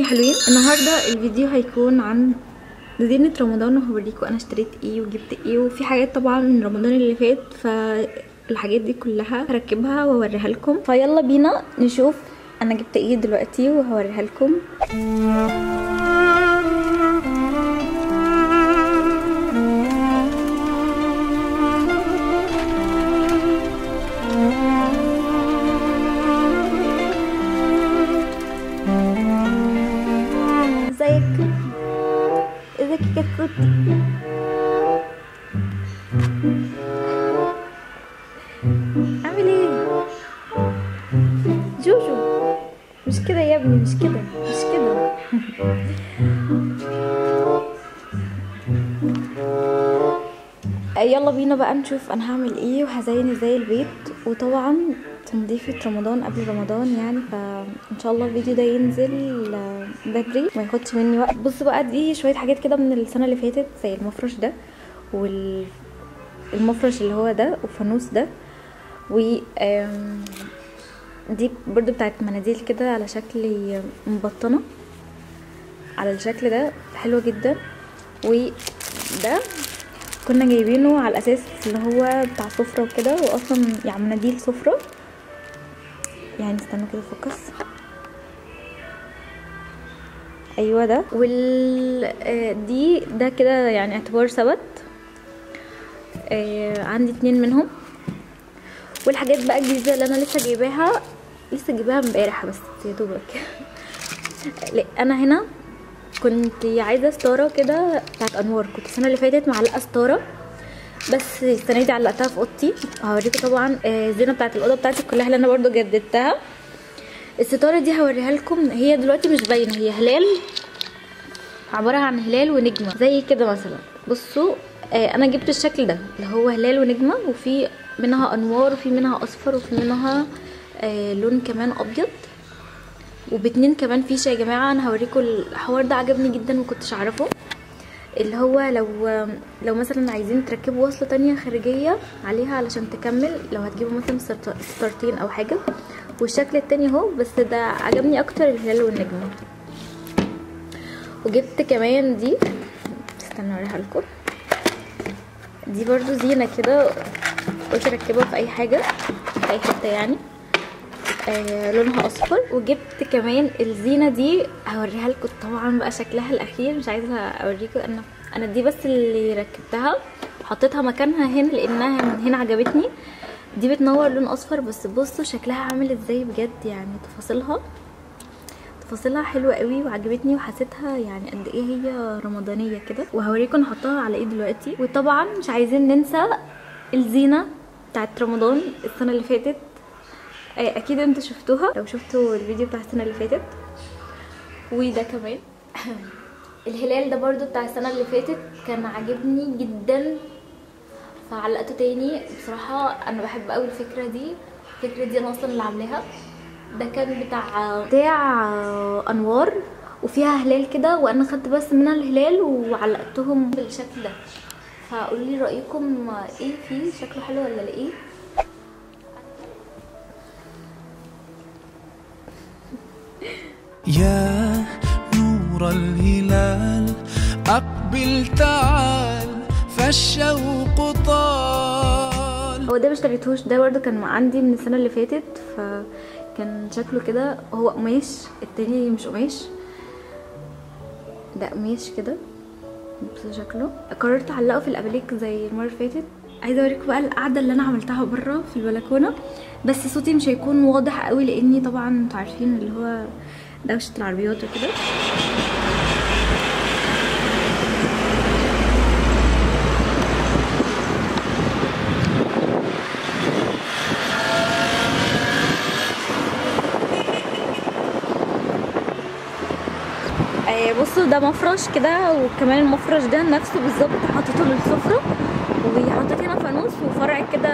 حلوين النهارده الفيديو هيكون عن زينة رمضان وهوريكم انا اشتريت ايه وجبت ايه وفي حاجات طبعا من رمضان اللي فات فالحاجات دي كلها هركبها واوريها لكم فيلا بينا نشوف انا جبت ايه دلوقتي وهوريها لكم ازيك ازيك يا كتكوتي عامل ايه جوجو مش كده يا ابني مش كده مش كده يلا بينا بقى نشوف انا هعمل ايه وهزين ازاي البيت وطبعا تنظيفة رمضان قبل رمضان يعني فان شاء الله الفيديو ده ينزل بدري ما ياخدش مني وقت بص بقى دي شوية حاجات كده من السنة اللي فاتت زي المفرش ده والمفرش اللي هو ده والفانوس ده و آم، دي برضو بتاعت مناديل كده على شكل مبطنة على الشكل ده حلوة جدا وده كنا جايبينه على اساس اللي هو بتاع سفرة وكده واصلا يعني مناديل سفرة يعني استنوا كده فوكس ايوه ده وال آه، دي ده كده يعني اعتبار ثبت آه، عندي اتنين منهم والحاجات بقى الجديده اللي انا لسه جايباها لسه جايباها امبارح بس يا دوبك لا انا هنا كنت عايزه ستاره كده بتاعت انوار كنت السنه اللي فاتت معلقه ستاره بس السنه دي علقتها في اوضتي هوريكم طبعا آه، الزينه بتاعت الاوضه بتاعتي كلها اللي انا برضو جددتها الستاره دي هوريها لكم هي دلوقتي مش باينه هي هلال عباره عن هلال ونجمه زي كده مثلا بصوا آه، انا جبت الشكل ده اللي هو هلال ونجمه وفي منها انوار وفي منها اصفر وفي منها آه، لون كمان ابيض وباتنين كمان فيشه يا جماعه انا هوريكم الحوار ده عجبني جدا ما كنتش اعرفه اللي هو لو لو مثلا عايزين تركبوا وصله تانية خارجيه عليها علشان تكمل لو هتجيبوا مثلا ستار- ستارتين او حاجه والشكل التاني اهو بس ده عجبني اكتر الهلال والنجمه وجبت كمان دي استنى اوريها لكم دي برضو زينه كده قلت اركبها في اي حاجه في اي حته يعني آه لونها اصفر وجبت كمان الزينه دي هوريها لكم طبعا بقى شكلها الاخير مش عايزه اوريكم انا انا دي بس اللي ركبتها حطيتها مكانها هنا لانها من هنا عجبتني دي بتنور لون اصفر بس بصوا شكلها عامل ازاي بجد يعني تفاصيلها تفاصيلها حلوه قوي وعجبتني وحسيتها يعني قد ايه هي رمضانيه كده وهوريكم نحطها على ايه دلوقتي وطبعا مش عايزين ننسى الزينه بتاعت رمضان السنه اللي فاتت آه، اكيد انتوا شفتوها لو شفتوا الفيديو بتاع السنه اللي فاتت وده كمان الهلال ده برضو بتاع السنه اللي فاتت كان عاجبني جدا فعلقته تاني بصراحه انا بحب قوي الفكره دي الفكره دي انا اصلا اللي عاملاها ده كان بتاع بتاع انوار وفيها هلال كده وانا خدت بس منها الهلال وعلقتهم بالشكل ده فقولوا لي رايكم ايه فيه شكله حلو ولا لا ايه يا نور الهلال أقبل تعال فالشوق طال هو ده مشتريتهوش ده برضو كان عندي من السنه اللي فاتت فكان شكله كده هو قماش التاني مش قماش ده قماش كده بصوا شكله قررت اعلقه في الابليك زي المره اللي فاتت عايزه اوريكم بقى القعده اللي انا عملتها بره في البلكونه بس صوتي مش هيكون واضح قوي لاني طبعا انتوا عارفين اللي هو دوشه العربيات وكده آه، بصوا ده مفرش كده وكمان المفرش ده نفسه بالظبط حطيته للسفرة وحطيت هنا فانوس وفرع كده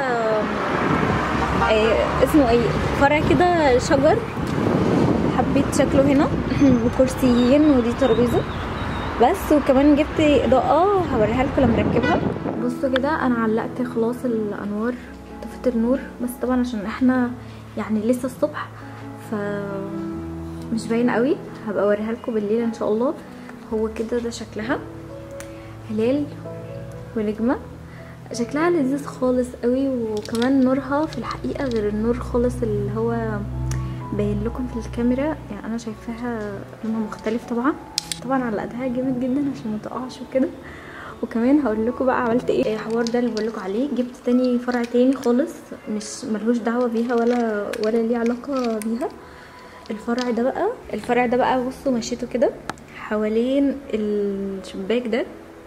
آه، اسمه ايه فرع كده شجر حبيت شكله هنا وكرسيين ودي ترابيزه بس وكمان جبت اضاءه هوريها لكم لما اركبها بصوا كده انا علقت خلاص الانوار طفيت النور بس طبعا عشان احنا يعني لسه الصبح ف مش باين قوي هبقى اوريها لكم بالليل ان شاء الله هو كده ده شكلها هلال ونجمه شكلها لذيذ خالص قوي وكمان نورها في الحقيقه غير النور خالص اللي هو باين لكم في الكاميرا يعني انا شايفاها لونها مختلف طبعا طبعا علقتها جامد جدا عشان ما تقعش وكده وكمان هقول لكم بقى عملت ايه الحوار ده اللي بقول لكم عليه جبت تاني فرع تاني خالص مش ملهوش دعوه بيها ولا ولا ليه علاقه بيها الفرع ده بقى الفرع ده بقى بصوا مشيته كده حوالين الشباك ده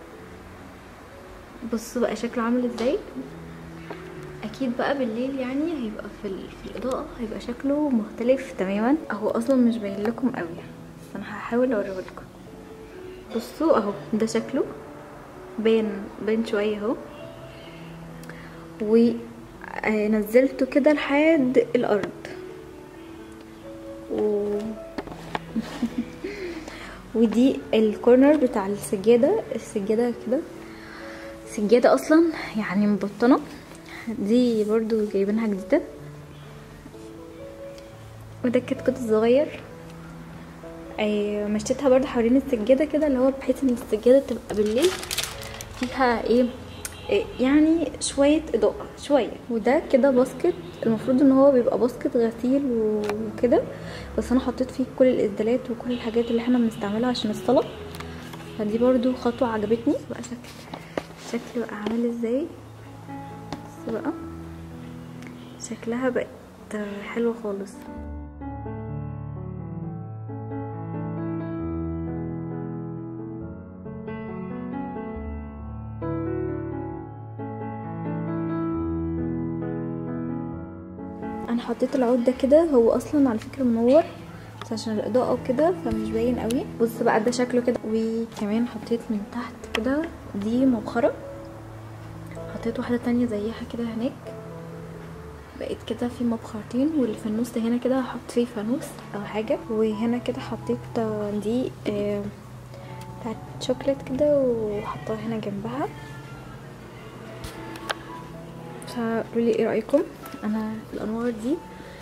بصوا بقى شكله عامل ازاي اكيد بقى بالليل يعني هيبقى في, ال... في الاضاءه هيبقى شكله مختلف تماما هو اصلا مش باين لكم قوي بس انا هحاول اوريه لكم بصوا اهو ده شكله باين باين شويه اهو ونزلته كده لحد الارض و... ودي الكورنر بتاع السجاده السجاده كده سجاده اصلا يعني مبطنه دي برضو جايبينها جديده وده الكتكوت الصغير أي مشيتها برضو حوالين السجاده كده اللي هو بحيث ان السجاده تبقى بالليل فيها ايه يعني شوية إضاءة شوية وده كده باسكت المفروض ان هو بيبقى باسكت غسيل وكده بس انا حطيت فيه كل الإسدالات وكل الحاجات اللي احنا بنستعملها عشان الصلاة فدي برضو خطوة عجبتني بقى شكل شكل بقى عامل ازاي بس بقى شكلها بقت حلوة خالص انا حطيت العود ده كده هو اصلا على فكره منور بس عشان الاضاءه وكده فمش باين قوي بص بقى ده شكله كده وكمان حطيت من تحت كده دي مبخره حطيت واحده تانية زيها كده هناك بقيت كده في مبخرتين واللي في النص هنا كده هحط فيه فانوس او حاجه وهنا كده حطيت دي بتاعت شوكليت كده وحطها هنا جنبها فقولي ايه رايكم انا الانوار دي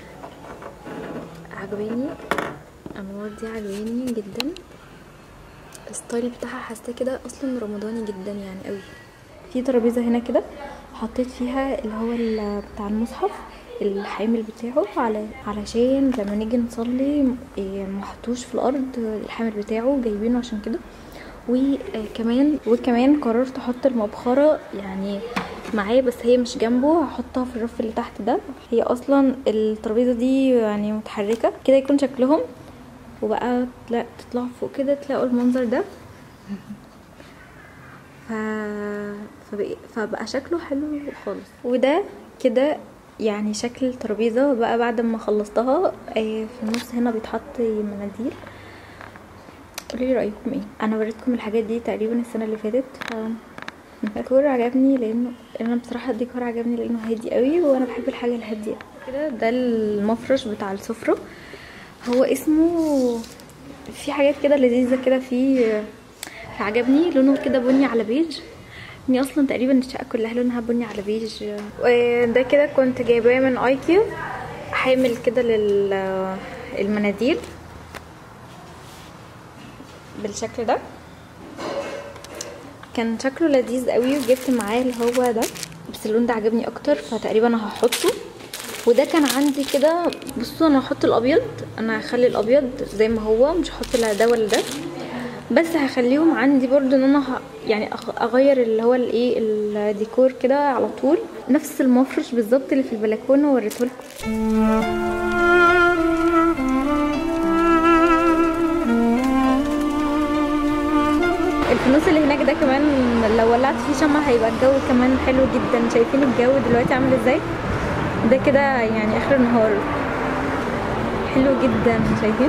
عجباني الانوار دي عجباني جدا الستايل بتاعها حاسه كده اصلا رمضاني جدا يعني قوي في ترابيزه هنا كده حطيت فيها اللي هو بتاع المصحف الحامل بتاعه على علشان لما نيجي نصلي محطوش في الارض الحامل بتاعه جايبينه عشان كده وكمان وكمان قررت احط المبخره يعني معاه بس هي مش جنبه هحطها في الرف اللي تحت ده هي اصلا الترابيزه دي يعني متحركه كده يكون شكلهم وبقى تلا- تطلعوا فوق كده تلاقوا المنظر ده ف... فبقى... فبقى شكله حلو خالص وده كده يعني شكل الترابيزه بقى بعد ما خلصتها آه، في النص هنا بيتحط مناديل قولي لي رايكم ايه انا وريتكم الحاجات دي تقريبا السنه اللي فاتت ف... الديكور عجبني لانه انا بصراحه الديكور عجبني لانه هادي قوي وانا بحب الحاجه الهاديه كده ده المفرش بتاع السفره هو اسمه في حاجات كده لذيذه كده فيه عجبني لونه كده بني على بيج اني اصلا تقريبا الشقه كلها لونها بني على بيج وده كده كنت جايباه من ايكيو حامل كده للمناديل بالشكل ده كان شكله لذيذ قوي وجبت معاه اللي هو ده بس اللون ده عجبني اكتر فتقريبا هحطه وده كان عندي كده بصوا انا هحط الابيض انا هخلي الابيض زي ما هو مش هحط لا ده ولا ده بس هخليهم عندي برضو ان انا ه... يعني أغ- اغير اللي هو الايه الديكور كده على طول نفس المفرش بالظبط اللي في البلكونه وريته لكم الفانوس اللي هناك ده كمان لو ولعت فيه شمع هيبقى الجو كمان حلو جدا شايفين الجو دلوقتي عامل ازاي ده كده يعني اخر النهار حلو جدا شايفين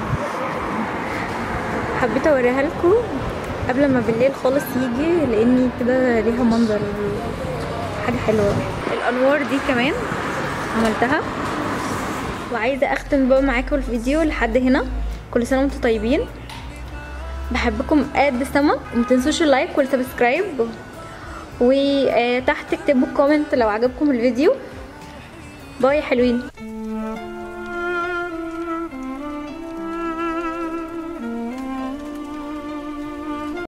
حبيت اوريها لكم قبل ما بالليل خالص يجي لاني كده ليها منظر حاجه حلوه الانوار دي كمان عملتها وعايزه اختم بقى معاكم الفيديو لحد هنا كل سنه وانتم طيبين بحبكم قد السما ومتنسوش اللايك والسبسكرايب وتحت اكتبوا كومنت لو عجبكم الفيديو باي حلوين